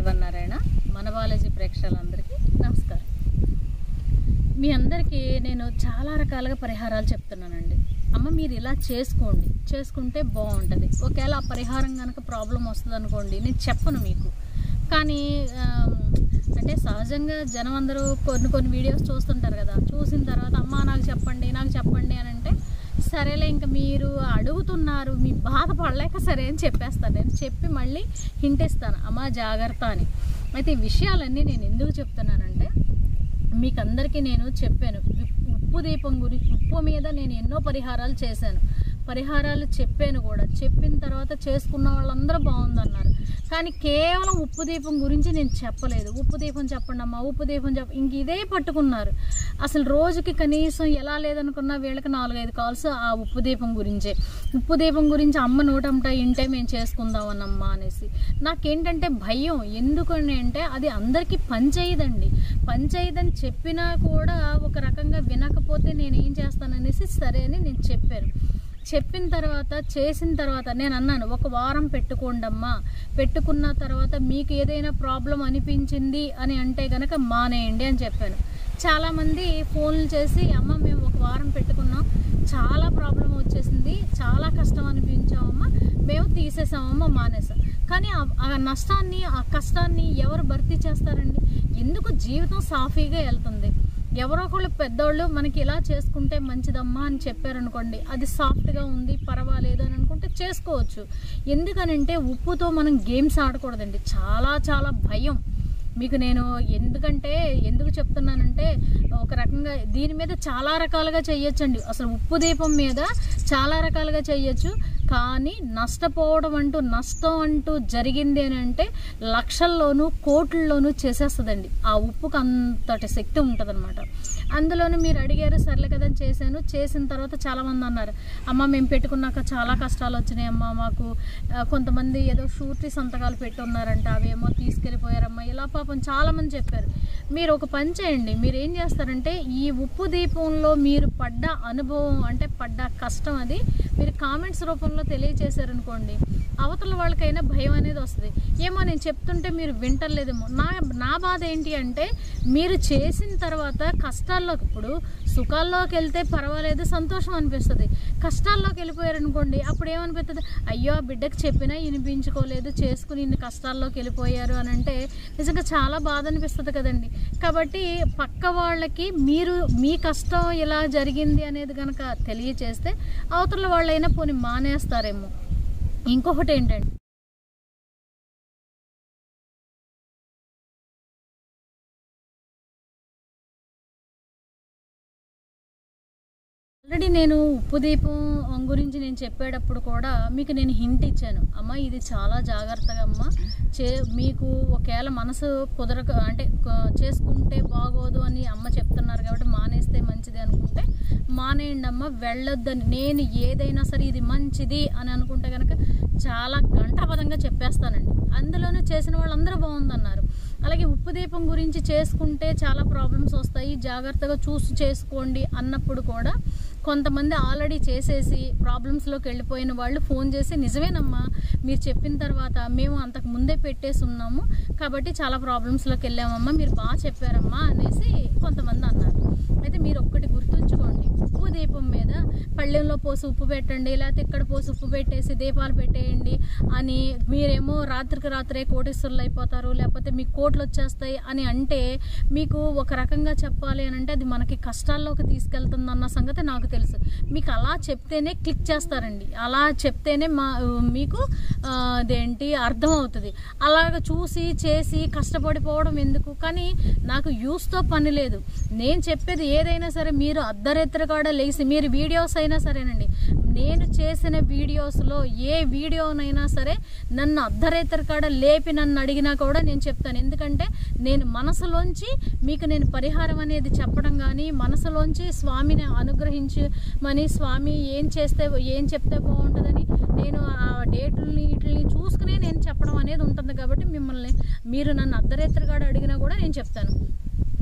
శ్రీవన్నారాయణ మన బాలాజీ ప్రేక్షకులందరికీ నమస్కారం మీ అందరికీ నేను చాలా రకాలుగా పరిహారాలు చెప్తున్నానండి అమ్మ మీరు ఇలా చేసుకోండి చేసుకుంటే బాగుంటుంది ఒకవేళ ఆ పరిహారం కనుక ప్రాబ్లం వస్తుంది అనుకోండి నేను చెప్పను మీకు కానీ ఆమ్, అంటే సహజంగా జనం అందరూ కొన్ని కొన్ని వీడియోస్ చూస్తుంటారు కదా చూసిన తర్వాత అమ్మ నాకు చెప్పండి నాకు చెప్పండి అని అంటే సరేలే ఇంకా మీరు అడుగుతున్నారు మీ బాధ పడలేక సరే అని చెప్పేస్తాను నేను చెప్పి మళ్ళీ హింట్ ఇస్తాను అమ్మ జాగ్రత్త అని అయితే ఈ విషయాలన్నీ నేను ఎందుకు చెప్తున్నానంటే మీకు అందరికీ నేను చెప్పాను ఉప్- ఉప్పు దీపం గురించి ఉప్పు మీద నేను ఎన్నో పరిహారాలు చేశాను పరిహారాలు చెప్పాను కూడా చెప్పిన తర్వాత చేసుకున్న వాళ్ళందరూ బాగుందన్నారు కానీ కేవలం ఉప్పు దీపం గురించి నేను చెప్పలేదు ఉప్పు దీపం చెప్పండి అమ్మా ఉప్పు దీపం చెప్ప ఇంక ఇదే పట్టుకున్నారు అసలు రోజుకి కనీసం ఎలా లేదనుకున్నా వీళ్ళకి నాలుగైదు కాల్స్ ఆ ఉప్పు దీపం గురించే ఉప్పు దీపం గురించి అమ్మ నోటంట ఇంటే మేము చేసుకుందామన్నమ్మా అనేసి నాకేంటంటే భయం ఎందుకని అంటే అది అందరికీ పనిచేయదండి పనిచేయదని చెప్పినా కూడా ఒక రకంగా వినకపోతే నేను ఏం చేస్తాననేసి సరే అని నేను చెప్పాను చెప్పిన తర్వాత చేసిన తర్వాత నేను అన్నాను ఒక వారం పెట్టుకోండమ్మా పెట్టుకున్న తర్వాత మీకు ఏదైనా ప్రాబ్లం అనిపించింది అని అంటే గనక మానేయండి అని చెప్పాను చాలామంది ఫోన్లు చేసి అమ్మ మేము ఒక వారం పెట్టుకున్నాం చాలా ప్రాబ్లం వచ్చేసింది చాలా కష్టం అనిపించామమ్మా మేము తీసేసామమ్మా మానేసాం కానీ ఆ- ఆ నష్టాన్ని ఆ కష్టాన్ని ఎవరు భర్తీ చేస్తారండి ఎందుకు జీవితం సాఫీగా వెళ్తుంది ఎవరో ఒకళ్ళు పెద్దోళ్ళు మనకి ఇలా చేసుకుంటే మంచిదమ్మా అని చెప్పారనుకోండి అది సాఫ్ట్గా ఉంది పర్వాలేదు అని అనుకుంటే చేసుకోవచ్చు ఎందుకనంటే ఉప్పుతో మనం గేమ్స్ ఆడకూడదండి చాలా చాలా భయం మీకు నేను ఎందుకంటే ఎందుకు చెప్తున్నానంటే ఒక రకంగా దీని మీద చాలా రకాలుగా చేయొచ్చండి అసలు ఉప్పు దీపం మీద చాలా రకాలుగా చేయొచ్చు కానీ నష్టపోవడం అంటూ నష్టం అంటూ జరిగింది అని అంటే లక్షల్లోనూ కోట్లలోనూ చేసేస్తుందండి ఆ ఉప్పుకు అంతటి శక్తి ఉంటుందన్నమాట అందులోనూ మీరు అడిగారు సర్లే కదా అని చేశాను చేసిన తర్వాత చాలామంది అన్నారు అమ్మ మేము పెట్టుకున్నాక చాలా కష్టాలు వచ్చినాయి అమ్మ మాకు ఆ, కొంతమంది ఏదో షూరిటీ సంతకాలు పెట్టున్నారంట అవేమో తీసుకెళ్ళిపోయారమ్మా ఇలా పాపం చాలామంది చెప్పారు మీరు ఒక పని చేయండి మీరు ఏం చేస్తారంటే ఈ ఉప్పు దీపంలో మీరు పడ్డ అనుభవం అంటే పడ్డ కష్టం అది మీరు కామెంట్స్ రూపంలో తెలియచేశారనుకోండి అవతల వాళ్ళకైనా భయం అనేది వస్తుంది ఏమో నేను చెప్తుంటే మీరు వింటలేదేమో నా నా బాధ ఏంటి అంటే మీరు చేసిన తర్వాత కష్టాల్లోకి ఇప్పుడు సుఖాల్లోకి వెళ్తే పర్వాలేదు సంతోషం అనిపిస్తుంది కష్టాల్లోకి వెళ్ళిపోయారనుకోండి అప్పుడు ఏమనిపిస్తుంది అయ్యో ఆ బిడ్డకు చెప్పినా వినిపించుకోలేదు చేసుకుని ఇన్ని కష్టాల్లోకి వెళ్ళిపోయారు అని అంటే నిజంగా చాలా బాధ అనిపిస్తుంది కదండి కాబట్టి పక్క వాళ్ళకి మీరు మీ కష్టం ఇలా జరిగింది అనేది కనుక తెలియచేస్తే అవతల వాళ్ళైనా పోనీ మానేస్తారేమో ఇంకొకటి ఏంటంటే ఆల్రెడీ నేను ఉప్పు దీపం గురించి నేను చెప్పేటప్పుడు కూడా మీకు నేను హింట్ ఇచ్చాను అమ్మ ఇది చాలా జాగ్రత్తగా అమ్మ చే మీకు ఒకవేళ మనసు కుదరక అంటే క- చేసుకుంటే బాగోదు అని అమ్మ చెప్తున్నారు కాబట్టి మానేస్తే మంచిది అనుకుంటే మానేయండి అమ్మ వెళ్ళొద్దని నేను ఏదైనా సరే ఇది మంచిది అని అనుకుంటే కనుక చాలా గంటాపదంగా చెప్పేస్తానండి అందులోనూ చేసిన వాళ్ళందరూ బాగుందన్నారు అలాగే ఉప్పు దీపం గురించి చేసుకుంటే చాలా ప్రాబ్లమ్స్ వస్తాయి జాగ్రత్తగా చూసి చేసుకోండి అన్నప్పుడు కూడా కొంతమంది ఆల్రెడీ చేసేసి ప్రాబ్లమ్స్లోకి వెళ్ళిపోయిన వాళ్ళు ఫోన్ చేసి నిజమేనమ్మా మీరు చెప్పిన తర్వాత మేము అంతకు ముందే పెట్టేసి ఉన్నాము కాబట్టి చాలా ప్రాబ్లమ్స్లోకి వెళ్ళామమ్మా మీరు బాగా చెప్పారమ్మా అనేసి కొంతమంది అన్నారు అయితే మీరు ఒక్కటి గుర్తుంచుకోండి ఉప్పు దీపం మీద పళ్ళెంలో పోసి ఉప్పు పెట్టండి లేకపోతే ఇక్కడ పోసి ఉప్పు పెట్టేసి దీపాలు పెట్టేయండి అని మీరేమో రాత్రికి రాత్రే కోటీశ్వరులు అయిపోతారు లేకపోతే మీకు కోట్లు వచ్చేస్తాయి అని అంటే మీకు ఒక రకంగా చెప్పాలి అని అంటే అది మనకి కష్టాల్లోకి తీసుకెళ్తుంది అన్న సంగతి నాకు తెలుసు మీకు అలా చెప్తేనే క్లిక్ చేస్తారండి అలా చెప్తేనే మా మీకు ఆ, అదేంటి అర్థం అవుతుంది అలాగ చూసి చేసి కష్టపడిపోవడం ఎందుకు కానీ నాకు యూస్తో పని లేదు నేను చెప్పేది ఏదైనా సరే మీరు అర్ధరాత్రి కూడా లేచి మీరు వీడియోస్ అయినా సరేనండి నేను చేసిన వీడియోస్లో ఏ వీడియోనైనా సరే నన్ను అర్ధరాత్రి కాడ లేపి నన్ను అడిగినా కూడా నేను చెప్తాను ఎందుకంటే నేను మనసులోంచి మీకు నేను పరిహారం అనేది చెప్పడం కానీ మనసులోంచి స్వామిని అనుగ్రహించమని స్వామి ఏం చేస్తే ఏం చెప్తే బాగుంటుందని నేను ఆ డేట్లని వీటిని చూసుకునే నేను చెప్పడం అనేది ఉంటుంది కాబట్టి మిమ్మల్ని మీరు నన్ను అర్ధరాత్రి కాడ అడిగినా కూడా నేను చెప్తాను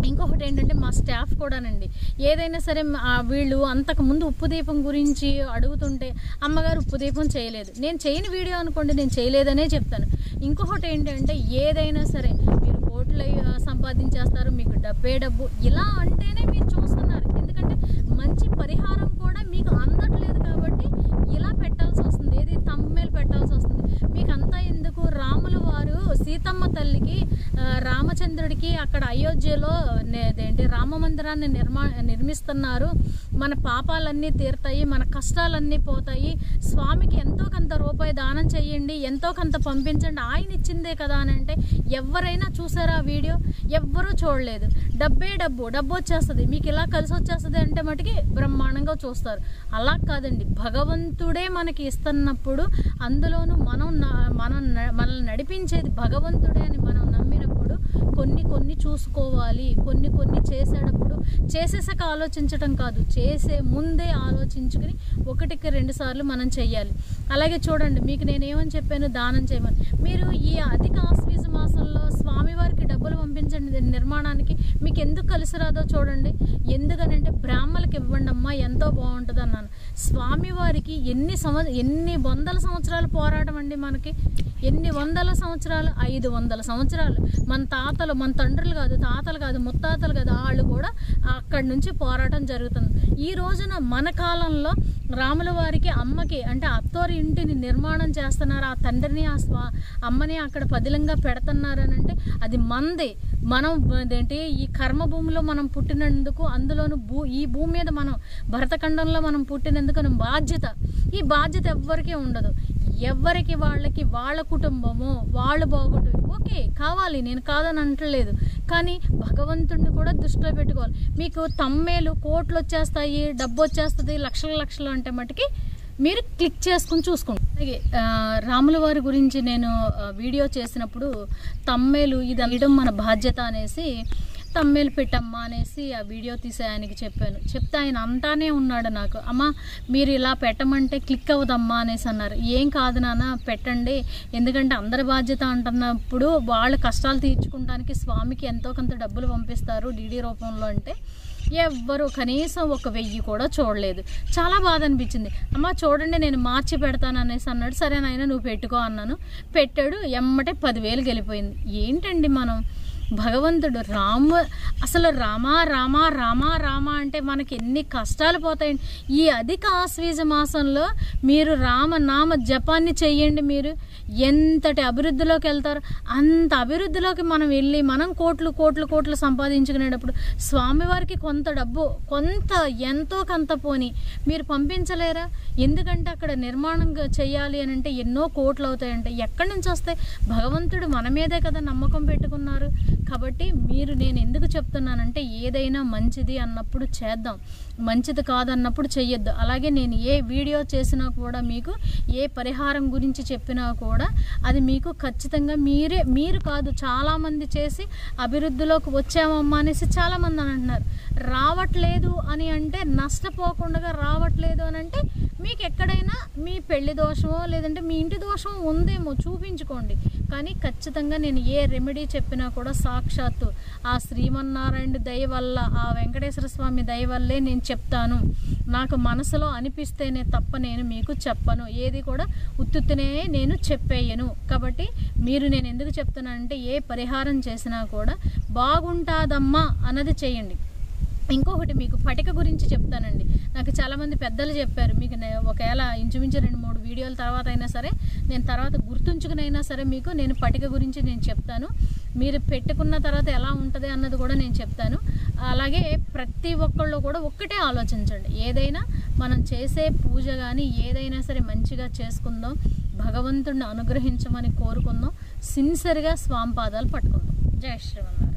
ఇంకొకటి ఏంటంటే మా స్టాఫ్ కూడానండి ఏదైనా సరే ఆ వీళ్ళు అంతకు ముందు ఉప్పు దీపం గురించి అడుగుతుంటే అమ్మగారు ఉప్పు దీపం చేయలేదు నేను చేయని వీడియో అనుకోండి నేను చేయలేదనే చెప్తాను ఇంకొకటి ఏంటంటే ఏదైనా సరే మీరు కోట్లు అయ్యి, ఆ, సంపాదించేస్తారు మీకు డబ్బే డబ్బు ఇలా అంటేనే మీరు చూస్తున్నారు ఎందుకంటే మంచి పరిహారం కూడా మీకు అందట్లేదు కాబట్టి ఇలా పెట్టాల్సి వస్తుంది ఏది తమ్మేలు పెట్టాల్సి వస్తుంది మీకు అంతా ఎందుకు రాముల వారు సీతమ్మ తల్లికి ఆ, రామచంద్రుడికి అక్కడ అయోధ్యలో నే- అదేంటి రామ మందిరాన్ని నిర్మా నిర్మిస్తున్నారు మన పాపాలన్నీ తీరుతాయి మన కష్టాలన్నీ పోతాయి స్వామికి ఎంతో కొంత రూపాయి దానం చేయండి ఎంతో కొంత పంపించండి ఆయన ఇచ్చిందే కదా అని అంటే ఎవరైనా చూసారా ఆ వీడియో ఎవ్వరూ చూడలేదు డబ్బే డబ్బు డబ్బు వచ్చేస్తుంది మీకు ఇలా కలిసి వచ్చేస్తుంది అంటే మటుకి బ్రహ్మాండంగా చూస్తారు అలా కాదండి భగవంతుడే మనకి ఇస్తున్నప్పుడు అందులోనూ మనం న- మనం న- మనల్ని నడిపించేది భగవంతుడే అని మనం నమ్మినప్పుడు కొన్ని కొన్ని చూసుకోవాలి కొన్ని కొన్ని చేసేటప్పుడు చేసేసాక ఆలోచించటం కాదు చేసే ముందే ఆలోచించుకుని ఒకటికి రెండు సార్లు మనం చెయ్యాలి అలాగే చూడండి మీకు నేనేమని చెప్పాను దానం చేయమని మీరు ఈ అధిక ఆశ్వీజ మాసంలో స్వామివారికి డబ్బులు పంపించండి దీని నిర్మాణానికి మీకు ఎందుకు కలిసి రాదో చూడండి ఎందుకనంటే బ్రాహ్మణులకు ఇవ్వండి అమ్మా ఎంతో బాగుంటుంది అన్నాను స్వామివారికి ఎన్ని సంవ ఎన్ని వందల సంవత్సరాలు పోరాటం అండి మనకి ఎన్ని వందల సంవత్సరాలు ఐదు వందల సంవత్సరాలు మన తాతలు మన తండ్రులు కాదు తాతలు కాదు ముత్తాతలు కాదు వాళ్ళు కూడా అక్కడి నుంచి పోరాటం జరుగుతుంది ఈ రోజున మన కాలంలో రాముల వారికి అమ్మకి అంటే అత్తోరి ఇంటిని నిర్మాణం చేస్తున్నారు ఆ తండ్రిని ఆ స్వా అమ్మని అక్కడ పదిలంగా పెడుతున్నారు అని అంటే అది మంది మనం అదేంటి ఈ కర్మ భూమిలో మనం పుట్టినందుకు అందులోను భూ ఈ భూమి మీద మనం భరతఖండంలో మనం పుట్టినందుకు మన బాధ్యత ఈ బాధ్యత ఎవ్వరికీ ఉండదు ఎవరికి వాళ్ళకి వాళ్ళ కుటుంబము వాళ్ళు బాగుంటుంది ఓకే కావాలి నేను కాదని అంటలేదు కానీ భగవంతుడిని కూడా దృష్టిలో పెట్టుకోవాలి మీకు తమ్మేలు కోట్లు వచ్చేస్తాయి డబ్బు వచ్చేస్తుంది లక్షల లక్షలు అంటే మటుకి మీరు క్లిక్ చేసుకుని చూసుకోండి అలాగే ఆ, రాముల వారి గురించి నేను ఆ, వీడియో చేసినప్పుడు తమ్మేలు ఇది అనడం మన బాధ్యత అనేసి తమ్మేలు పెట్టమ్మా అనేసి ఆ వీడియో తీసే ఆయనకి చెప్పాను చెప్తే ఆయన అంటానే ఉన్నాడు నాకు అమ్మ మీరు ఇలా పెట్టమంటే క్లిక్ అవ్వదమ్మా అనేసి అన్నారు ఏం కాదు నాన్న పెట్టండి ఎందుకంటే అందరి బాధ్యత అంటున్నప్పుడు వాళ్ళ కష్టాలు తీర్చుకోవడానికి స్వామికి ఎంతో కొంత డబ్బులు పంపిస్తారు డీడీ రూపంలో అంటే ఎవ్వరు కనీసం ఒక వెయ్యి కూడా చూడలేదు చాలా బాధ అనిపించింది అమ్మ చూడండి నేను మార్చి పెడతాను అనేసి అన్నాడు సరే నాయన నువ్వు పెట్టుకో అన్నాను పెట్టాడు ఎమ్మటే పదివేలు గెలిపోయింది ఏంటండి మనం భగవంతుడు రామ అసలు రామ రామ రామ రామ అంటే మనకి ఎన్ని కష్టాలు పోతాయండి ఈ అధిక ఆశ్వీజ మాసంలో మీరు రామనామ జపాన్ని చెయ్యండి మీరు ఎంతటి అభివృద్ధిలోకి వెళ్తారు అంత అభివృద్ధిలోకి మనం వెళ్ళి మనం కోట్లు కోట్లు కోట్లు సంపాదించుకునేటప్పుడు స్వామివారికి కొంత డబ్బు కొంత ఎంతో కొంత పోని మీరు పంపించలేరా ఎందుకంటే అక్కడ నిర్మాణం గ- చేయాలి అని అంటే ఎన్నో కోట్లు అవుతాయంటే ఎక్కడి నుంచి వస్తాయి భగవంతుడు మన మీదే కదా నమ్మకం పెట్టుకున్నారు కాబట్టి మీరు నేను ఎందుకు చెప్తున్నానంటే ఏదైనా మంచిది అన్నప్పుడు చేద్దాం మంచిది కాదన్నప్పుడు చెయ్యొద్దు అలాగే నేను ఏ వీడియో చేసినా కూడా మీకు ఏ పరిహారం గురించి చెప్పినా కూడా అది మీకు ఖచ్చితంగా మీరే మీరు కాదు చాలామంది చేసి అభివృద్ధిలోకి వచ్చామమ్మా అనేసి చాలామంది అని అంటున్నారు రావట్లేదు అని అంటే నష్టపోకుండా రావట్లేదు అని అంటే మీకు ఎక్కడైనా మీ పెళ్లి దోషమో లేదంటే మీ ఇంటి దోషం ఉందేమో చూపించుకోండి కానీ ఖచ్చితంగా నేను ఏ రెమెడీ చెప్పినా కూడా సాక్షాత్తు ఆ శ్రీమన్నారాయణ దయ వల్ల ఆ వెంకటేశ్వర స్వామి దయ వల్లే నేను చెప్తాను నాకు మనసులో అనిపిస్తేనే తప్ప నేను మీకు చెప్పను ఏది కూడా ఉత్తుత్తినే నేను చెప్పేయను కాబట్టి మీరు నేను ఎందుకు చెప్తున్నానంటే ఏ పరిహారం చేసినా కూడా బాగుంటాదమ్మా అన్నది చేయండి ఇంకొకటి మీకు పటిక గురించి చెప్తానండి నాకు చాలామంది పెద్దలు చెప్పారు మీకు నే- ఒకవేళ ఇంచుమించు రెండు మూడు వీడియోల తర్వాత అయినా సరే నేను తర్వాత గుర్తుంచుకునైనా సరే మీకు నేను పటిక గురించి నేను చెప్తాను మీరు పెట్టుకున్న తర్వాత ఎలా ఉంటుంది అన్నది కూడా నేను చెప్తాను అలాగే ప్రతి ఒక్కళ్ళు కూడా ఒక్కటే ఆలోచించండి ఏదైనా మనం చేసే పూజ కానీ ఏదైనా సరే మంచిగా చేసుకుందాం భగవంతుడిని అనుగ్రహించమని కోరుకుందాం సిన్సియర్గా స్వామి పాదాలు పట్టుకుందాం జై శ్రీమన్నారాయణ